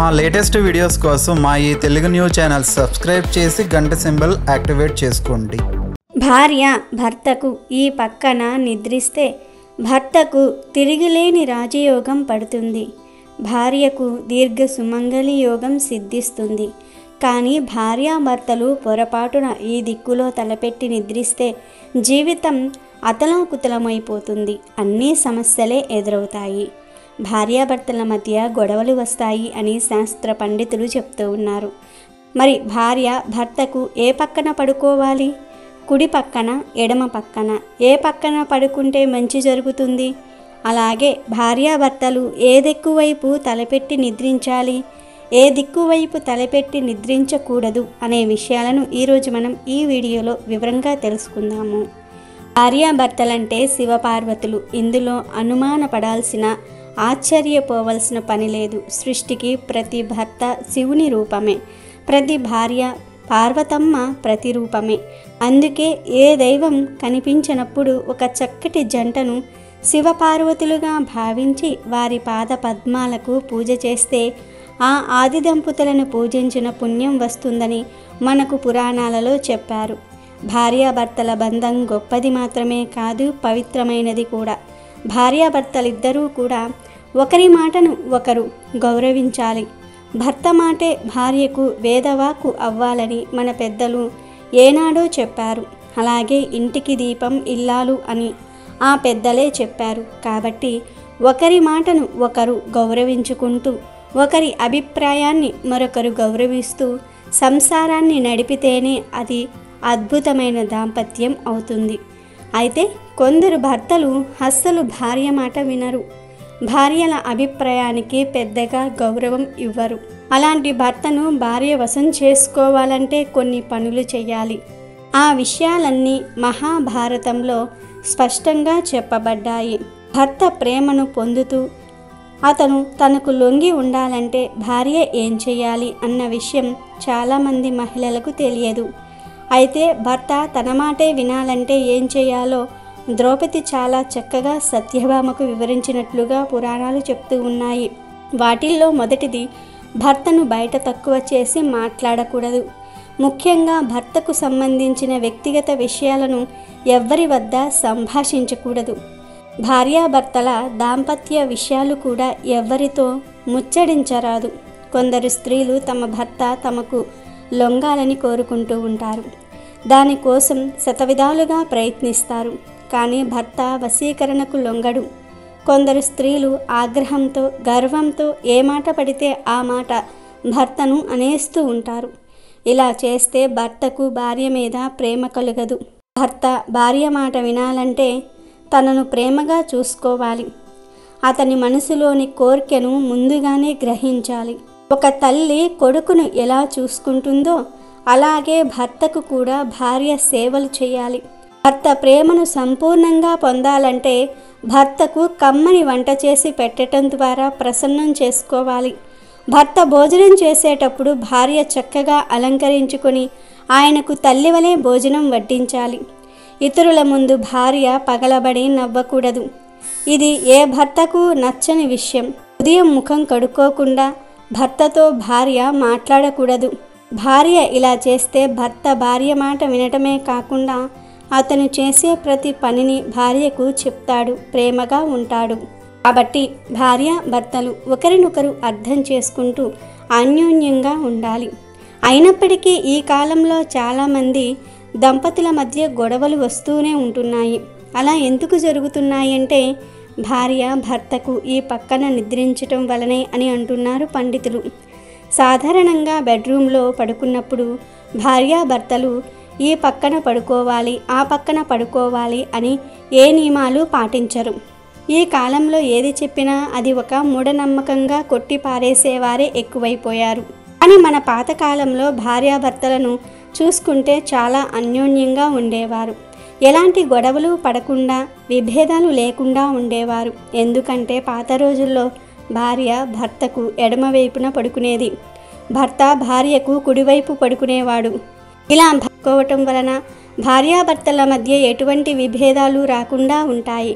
మా latest videos కోసం మా ఈ తెలుగు న్యూస్ ఛానల్ సబ్స్క్రైబ్ చేసి గంట సింబల్ యాక్టివేట్ చేసుకోండి భార్య భర్తకు ఈ పక్కన నిద్రిస్తే భర్తకు తిరిగిలేని రాజయోగం పడుతుంది భార్యకు దీర్ఘ సుమంగళి యోగం సిద్ధిస్తుంది కానీ భార్యాభర్తలు పొరపాటున ఈ దిక్కులో తలపెట్టి నిద్రిస్తే జీవితం అతలాకుతలమైపోతుంది అన్ని సమస్యలే ఎదురవుతాయి భార్యాభర్తల మధ్య గొడవలు వస్తాయి అని శాస్త్ర పండితులు చెప్తూ ఉన్నారు మరి భార్య భర్తకు ఏ పక్కన పడుకోవాలి కుడి పక్కన ఎడమ పక్కన ఏ పక్కన పడుకుంటే మంచి జరుగుతుంది అలాగే భార్యాభర్తలు ఏ దిక్కు వైపు తలపెట్టి నిద్రించాలి ఏ దిక్కు వైపు తలపెట్టి నిద్రించకూడదు అనే విషయాలను ఈరోజు మనం ఈ వీడియోలో వివరంగా తెలుసుకుందాము భార్యాభర్తలంటే శివపార్వతులు ఇందులో అనుమానపడాల్సిన ఆశ్చర్యపోవలసిన పని లేదు సృష్టికి ప్రతి భర్త శివుని రూపమే ప్రతి భార్య పార్వతమ్మ ప్రతిరూపమే అందుకే ఏ దైవం కనిపించినప్పుడు ఒక చక్కటి జంటను శివపార్వతులుగా భావించి వారి పాద పద్మాలకు పూజ చేస్తే ఆ ఆది దంపతులను పూజించిన పుణ్యం వస్తుందని మనకు పురాణాలలో చెప్పారు భార్యాభర్తల బంధం గొప్పది మాత్రమే కాదు పవిత్రమైనది కూడా భార్యాభర్తలిద్దరూ కూడా ఒకరి మాటను ఒకరు గౌరవించాలి భర్త మాటే భార్యకు వేదవాకు అవ్వాలని మన పెద్దలు ఏనాడో చెప్పారు అలాగే ఇంటికి దీపం ఇల్లాలు అని ఆ పెద్దలే చెప్పారు కాబట్టి ఒకరి మాటను ఒకరు గౌరవించుకుంటూ ఒకరి అభిప్రాయాన్ని మరొకరు గౌరవిస్తూ సంసారాన్ని నడిపితేనే అది అద్భుతమైన దాంపత్యం అవుతుంది అయితే కొందరు భర్తలు అస్సలు భార్య మాట వినరు భార్యల అభిప్రాయానికి పెద్దగా గౌరవం ఇవ్వరు అలాంటి భర్తను భార్య వశం చేసుకోవాలంటే కొన్ని పనులు చేయాలి ఆ విషయాలన్నీ మహాభారతంలో స్పష్టంగా చెప్పబడ్డాయి భర్త ప్రేమను పొందుతూ అతను తనకు లొంగి ఉండాలంటే భార్య ఏం చేయాలి అన్న విషయం చాలామంది మహిళలకు తెలియదు అయితే భర్త తన మాటే వినాలంటే ఏం చేయాలో ద్రౌపది చాలా చక్కగా సత్యభామకు వివరించినట్లుగా పురాణాలు చెప్తూ ఉన్నాయి వాటిల్లో మొదటిది భర్తను బయట తక్కువ చేసి మాట్లాడకూడదు ముఖ్యంగా భర్తకు సంబంధించిన వ్యక్తిగత విషయాలను ఎవ్వరి వద్ద సంభాషించకూడదు భార్యాభర్తల దాంపత్య విషయాలు కూడా ఎవ్వరితో ముచ్చడించరాదు కొందరు స్త్రీలు తమ భర్త తమకు లొంగాలని కోరుకుంటూ ఉంటారు దానికోసం శతవిధాలుగా ప్రయత్నిస్తారు కానీ భర్త వశీకరణకు లొంగడు కొందరు స్త్రీలు ఆగ్రహంతో గర్వంతో ఏ మాట పడితే ఆ మాట భర్తను అనేస్తూ ఉంటారు ఇలా చేస్తే భర్తకు భార్య మీద ప్రేమ కలగదు భర్త భార్య మాట వినాలంటే తనను ప్రేమగా చూసుకోవాలి అతని మనసులోని కోరికను ముందుగానే గ్రహించాలి ఒక తల్లి కొడుకును ఎలా చూసుకుంటుందో అలాగే భర్తకు కూడా భార్య సేవలు చేయాలి భర్త ప్రేమను సంపూర్ణంగా పొందాలంటే భర్తకు కమ్మని వంట చేసి పెట్టడం ద్వారా ప్రసన్నం చేసుకోవాలి భర్త భోజనం చేసేటప్పుడు భార్య చక్కగా అలంకరించుకొని ఆయనకు తల్లివలే భోజనం వడ్డించాలి ఇతరుల ముందు భార్య పగలబడి నవ్వకూడదు ఇది ఏ భర్తకు నచ్చని విషయం ఉదయం ముఖం కడుక్కోకుండా భర్తతో భార్య మాట్లాడకూడదు భార్య ఇలా చేస్తే భర్త భార్య మాట వినటమే కాకుండా అతను చేసే ప్రతి పనిని భార్యకు చెప్తాడు ప్రేమగా ఉంటాడు కాబట్టి భార్య భర్తలు ఒకరినొకరు అర్థం చేసుకుంటూ అన్యోన్యంగా ఉండాలి అయినప్పటికీ ఈ కాలంలో చాలామంది దంపతుల మధ్య గొడవలు వస్తూనే ఉంటున్నాయి అలా ఎందుకు జరుగుతున్నాయి అంటే భార్య భర్తకు ఈ పక్కన నిద్రించటం వలనే అని అంటున్నారు పండితులు సాధారణంగా బెడ్రూమ్లో పడుకున్నప్పుడు భార్యాభర్తలు ఈ పక్కన పడుకోవాలి ఆ పక్కన పడుకోవాలి అని ఏ నియమాలు పాటించరు ఈ కాలంలో ఏది చెప్పినా అది ఒక మూఢనమ్మకంగా కొట్టి పారేసేవారే ఎక్కువైపోయారు కానీ మన పాతకాలంలో భార్యాభర్తలను చూసుకుంటే చాలా అన్యోన్యంగా ఉండేవారు ఎలాంటి గొడవలు పడకుండా విభేదాలు లేకుండా ఉండేవారు ఎందుకంటే పాత రోజుల్లో భార్య భర్తకు ఎడమవైపున పడుకునేది భర్త భార్యకు కుడివైపు పడుకునేవాడు ఇలా పడుకోవటం వలన భార్యాభర్తల మధ్య ఎటువంటి విభేదాలు రాకుండా ఉంటాయి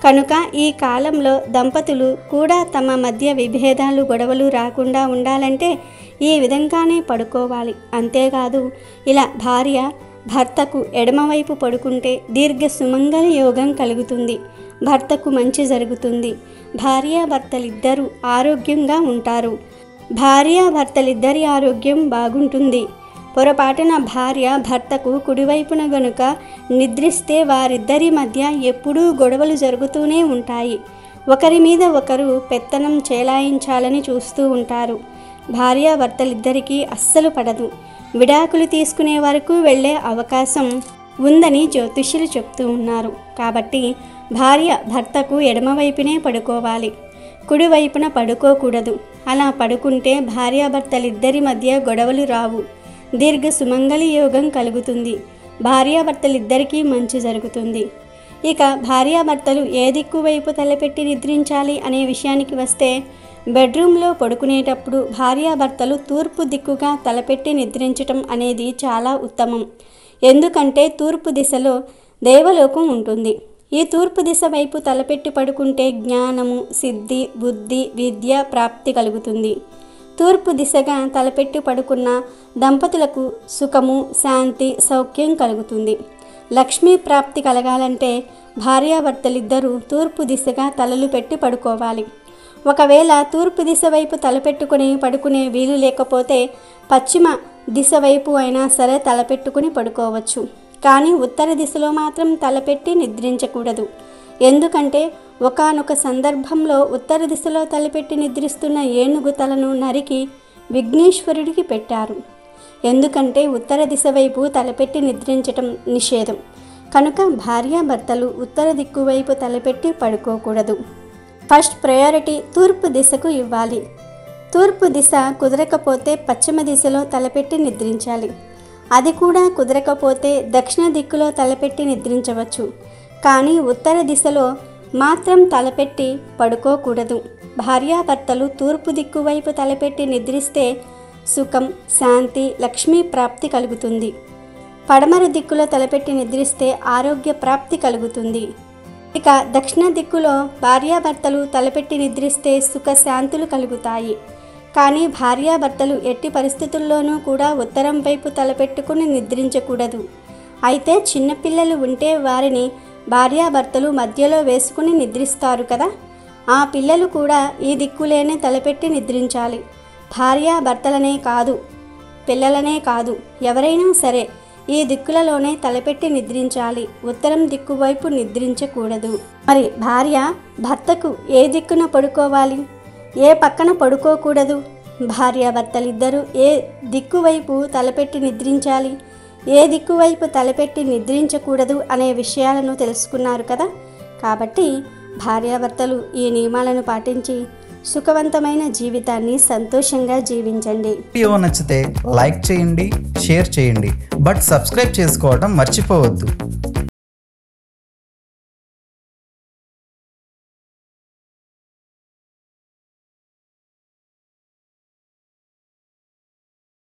కనుక ఈ కాలంలో దంపతులు కూడా తమ మధ్య విభేదాలు గొడవలు రాకుండా ఉండాలంటే ఈ విధంగానే పడుకోవాలి అంతేకాదు ఇలా భార్య భర్తకు ఎడమవైపు పడుకుంటే దీర్ఘ సుమంగళ యోగం కలుగుతుంది భర్తకు మంచి జరుగుతుంది భార్యాభర్తలిద్దరూ ఆరోగ్యంగా ఉంటారు భార్యాభర్తలిద్దరి ఆరోగ్యం బాగుంటుంది పొరపాటున భార్య భర్తకు కుడివైపున గనుక నిద్రిస్తే వారిద్దరి మధ్య ఎప్పుడూ గొడవలు జరుగుతూనే ఉంటాయి ఒకరి మీద ఒకరు పెత్తనం చేలాయించాలని చూస్తూ ఉంటారు భార్యాభర్తలిద్దరికీ అస్సలు పడదు విడాకులు తీసుకునే వరకు వెళ్ళే అవకాశం ఉందని జ్యోతిష్యులు చెప్తూ ఉన్నారు కాబట్టి భార్య భర్తకు ఎడమవైపునే పడుకోవాలి కుడివైపున పడుకోకూడదు అలా పడుకుంటే భార్యాభర్తలిద్దరి మధ్య గొడవలు రావు దీర్ఘ సుమంగళి యోగం కలుగుతుంది భార్యాభర్తలిద్దరికీ మంచి జరుగుతుంది ఇక భార్యాభర్తలు ఏ దిక్కు వైపు తలపెట్టి నిద్రించాలి అనే విషయానికి వస్తే బెడ్రూమ్లో పడుకునేటప్పుడు భార్యాభర్తలు తూర్పు దిక్కుగా తలపెట్టి నిద్రించటం అనేది చాలా ఉత్తమం ఎందుకంటే తూర్పు దిశలో దేవలోకం ఉంటుంది ఈ తూర్పు దిశ వైపు తలపెట్టి పడుకుంటే జ్ఞానము సిద్ధి బుద్ధి విద్య ప్రాప్తి కలుగుతుంది తూర్పు దిశగా తలపెట్టి పడుకున్న దంపతులకు సుఖము శాంతి సౌఖ్యం కలుగుతుంది లక్ష్మీ ప్రాప్తి కలగాలంటే భార్యాభర్తలిద్దరూ తూర్పు దిశగా తలలు పెట్టి పడుకోవాలి ఒకవేళ తూర్పు దిశ వైపు తలపెట్టుకుని పడుకునే వీలు లేకపోతే పశ్చిమ దిశ వైపు అయినా సరే తలపెట్టుకుని పడుకోవచ్చు కానీ ఉత్తర దిశలో మాత్రం తలపెట్టి నిద్రించకూడదు ఎందుకంటే ఒకానొక సందర్భంలో ఉత్తర దిశలో తలపెట్టి నిద్రిస్తున్న ఏనుగు తలను నరికి విఘ్నేశ్వరుడికి పెట్టారు ఎందుకంటే ఉత్తర దిశ వైపు తలపెట్టి నిద్రించటం నిషేధం కనుక భార్యాభర్తలు ఉత్తర దిక్కు వైపు తలపెట్టి పడుకోకూడదు ఫస్ట్ ప్రయారిటీ తూర్పు దిశకు ఇవ్వాలి తూర్పు దిశ కుదరకపోతే పశ్చిమ దిశలో తలపెట్టి నిద్రించాలి అది కూడా కుదరకపోతే దక్షిణ దిక్కులో తలపెట్టి నిద్రించవచ్చు కానీ ఉత్తర దిశలో మాత్రం తలపెట్టి పడుకోకూడదు భార్యాభర్తలు తూర్పు దిక్కు వైపు తలపెట్టి నిద్రిస్తే సుఖం శాంతి లక్ష్మీ ప్రాప్తి కలుగుతుంది పడమర దిక్కులో తలపెట్టి నిద్రిస్తే ఆరోగ్య ప్రాప్తి కలుగుతుంది ఇక దక్షిణ దిక్కులో భార్యాభర్తలు తలపెట్టి నిద్రిస్తే సుఖ శాంతులు కలుగుతాయి కానీ భార్యాభర్తలు ఎట్టి పరిస్థితుల్లోనూ కూడా ఉత్తరం వైపు తలపెట్టుకుని నిద్రించకూడదు అయితే చిన్నపిల్లలు ఉంటే వారిని భార్యాభర్తలు మధ్యలో వేసుకుని నిద్రిస్తారు కదా ఆ పిల్లలు కూడా ఈ దిక్కులేనే తలపెట్టి నిద్రించాలి భార్యాభర్తలనే కాదు పిల్లలనే కాదు ఎవరైనా సరే ఈ దిక్కులలోనే తలపెట్టి నిద్రించాలి ఉత్తరం దిక్కు వైపు నిద్రించకూడదు మరి భార్య భర్తకు ఏ దిక్కున పడుకోవాలి ఏ పక్కన పడుకోకూడదు భార్యాభర్తలిద్దరూ ఏ దిక్కు వైపు తలపెట్టి నిద్రించాలి ఏ దిక్కు వైపు తలపెట్టి నిద్రించకూడదు అనే విషయాలను తెలుసుకున్నారు కదా కాబట్టి భార్యాభర్తలు ఈ నియమాలను పాటించి సుఖవంతమైన జీవితాన్ని సంతోషంగా జీవించండి వీడియో నచ్చితే లైక్ చేయండి షేర్ చేయండి బట్ సబ్స్క్రైబ్ చేసుకోవడం మర్చిపోవద్దు